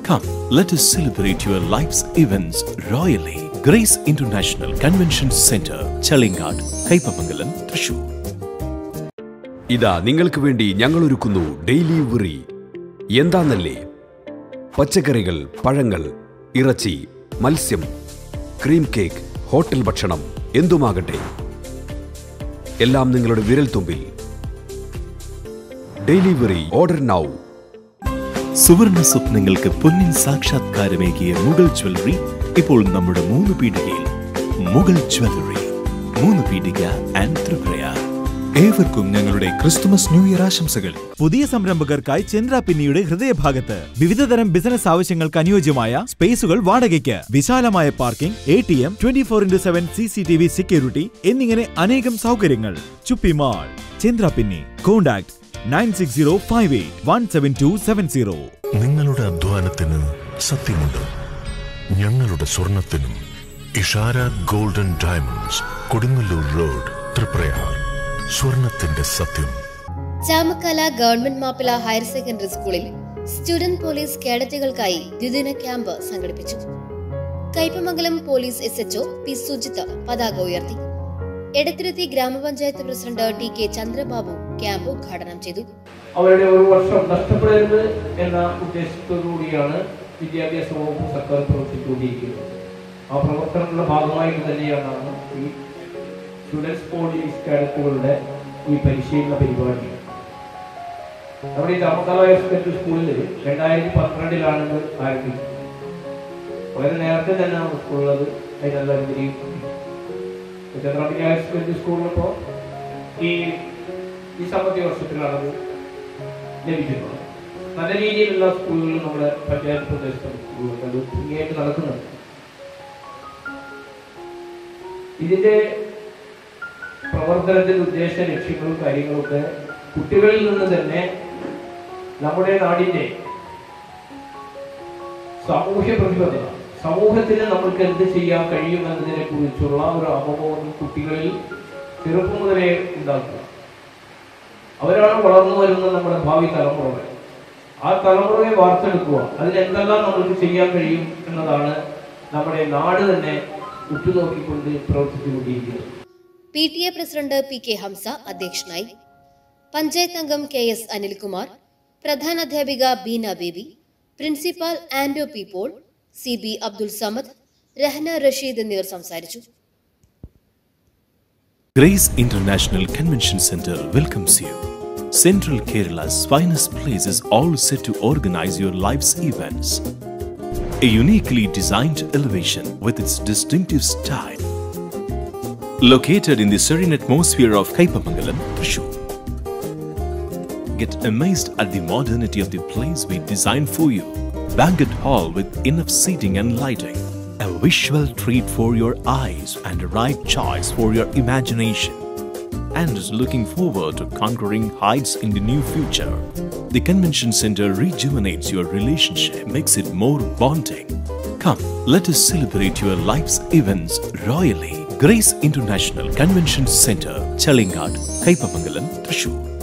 Come, let us celebrate your life's events royally. Grace International Convention Center, Chalingad, Kaipamangalam, Thrissur. ഇതാ നിങ്ങൾക്ക് വേണ്ടി ഞങ്ങൾ ഒരുക്കുന്നു ഡെയിലി ഉറി എന്താന്നല്ലേ പച്ചക്കറികൾ പഴങ്ങൾ ഇറച്ചി മത്സ്യം ക്രീം കേക്ക് ഹോട്ടൽ ഭക്ഷണം എന്തുമാകട്ടെ എല്ലാം നിങ്ങളുടെ വിരൽത്തുമ്പിൽ ഡെലിവറി ഓർഡർ നൗ സുവർണ സ്വപ്നങ്ങൾക്ക് പൊന്നിൻ സാക്ഷാത്കാരമേകിയ മുഗൾ ജ്വല്ലറി ഇപ്പോൾ നമ്മുടെ മൂന്ന് പീടികയിൽ മുഗൾ ജ്വല്ലറി മൂന്ന് പീടിക ആൻഡ് ത്രിപുരയാർ ഏവർക്കും ഞങ്ങളുടെ ക്രിസ്തുമസ് ന്യൂ ഇയർ ആശംസകൾ പുതിയ സംരംഭകർക്കായി ചന്ദ്ര പിന്നിയുടെ ഹൃദയഭാഗത്ത് വിവിധതരം ബിസിനസ് ആവശ്യങ്ങൾക്ക് അനുയോജ്യമായ സ്പേസുകൾ വാടകയ്ക്ക് വിശാലമായ parking A T M twenty four into seven C C T V security എന്നിങ്ങനെ അനേകം സൗകര്യങ്ങൾ ചുപ്പി മാൾ ചന്ദ്ര പിന്നി contact nine six zero five eight one seven two seven zero നിങ്ങളുടെ അധ്വാനത്തിന് സത്യമുണ്ട് ഞങ്ങളുടെ സ്വർണത്തിനും Ishara golden diamonds Kodungallur road Triprayar സ്വർണത്തിന്റെ സത്യം Chamakkala government Mappila higher secondary സ്കൂളിൽ സ്റ്റുഡന്റ് പോലീസ് കേഡറ്റുകൾക്കായി ദ്വിദിന ക്യാമ്പ് സംഘടിപ്പിച്ചു Kaipamangalam police S H O P Sujith പതാക ഉയർത്തി എടത്തിരുത്തി ഗ്രാമപഞ്ചായത്ത് president T K Chandrababu camp ഉദ്ഘാടനം ചെയ്തു അവരുടെ ഒരു വർഷം നഷ്ടപ്പെടരുത് എന്ന ഉദ്ദേശത്തോടുകൂടിയാണ് വിദ്യാഭ്യാസ വകുപ്പ് സർക്കാർ പ്രവർത്തിച്ചുകൊണ്ടിരിക്കുന്നത് ആ പ്രവർത്തനങ്ങളുടെ ഭാഗമായിട്ട് തന്നെയാണ് ഈ സ്റ്റുഡൻസ് പോലീസ് കാഡറ്റുകളുടെ ഈ പരിശീലന പരിപാടി നമ്മുടെ ഈ ചാമക്കാല ഹയർ സെക്കൻഡറി സ്കൂളിൽ രണ്ടായിരത്തി പന്ത്രണ്ടിലാണ് ഇത് ആരംഭിച്ചത് വളരെ നേരത്തെ തന്നെയാണ് സ്കൂളുള്ളത് അതിനെല്ലാം ഉപരി ചന്ദ്രമണി ഹയർ സെക്കൻഡറി സ്കൂളിലിപ്പോൾ ഈ ഈ സാമ്പത്തിക വർഷത്തിലാണത് ലഭിക്കുന്നത് നല്ല രീതിയിലുള്ള സ്കൂളുകൾ നമ്മുടെ പഞ്ചായത്ത് പ്രദേശത്തും സ്കൂളുകൾ അത് ഭംഗിയായിട്ട് നടക്കുന്നുണ്ട് ഇതിന്റെ പ്രവർത്തനത്തിന്റെ ഉദ്ദേശ ലക്ഷ്യങ്ങളും കാര്യങ്ങളൊക്കെ കുട്ടികളിൽ നിന്ന് തന്നെ നമ്മുടെ നാടിന്റെ സാമൂഹ്യ പ്രതിബദ്ധത സമൂഹത്തിന് നമുക്ക് എന്ത് ചെയ്യാൻ കഴിയും എന്നതിനെ കുറിച്ചുള്ള ഒരു അവബോധം കുട്ടികളിൽ ചെറുപ്പം മുതലേ ഉണ്ടാക്കുക അവരാണ് വളർന്നു വരുന്ന നമ്മുടെ ഭാവി തലമുറകൾ ആ തലമുറയെ വാർത്തെടുക്കുക അതിനെന്തെല്ലാം നമുക്ക് ചെയ്യാൻ കഴിയും എന്നതാണ് നമ്മുടെ നാട് തന്നെ ഉറ്റുനോക്കിക്കൊണ്ട് പ്രവർത്തിച്ചുകൊണ്ടിരിക്കുന്നത് P T A president P K Hamsa അധ്യക്ഷനായി പഞ്ചായത്ത് അംഗം കെ എസ് അനിൽകുമാർ പ്രധാനാധ്യാപിക Beena Baby principal Ando P Paul C B Abdul Samad Rahana Rasheed എന്നിവർ സംസാരിച്ചു Grace International Convention Center welcomes you. Central Kerala's finest place is all set to organize your life's events. A uniquely designed elevation with its distinctive style. Located in the serene atmosphere of Kaipamangalam, Thrissur. Get amazed at the modernity of the place we designed for you. Banquet hall with enough seating and lighting. A visual treat for your eyes and a right choice for your imagination. And is looking forward to conquering heights in the new future. The convention center rejuvenates your relationship, makes it more bonding. Come, let us celebrate your life's events royally. Grace International Convention Center, Chalingad, Kaipamangalam, Thrissur.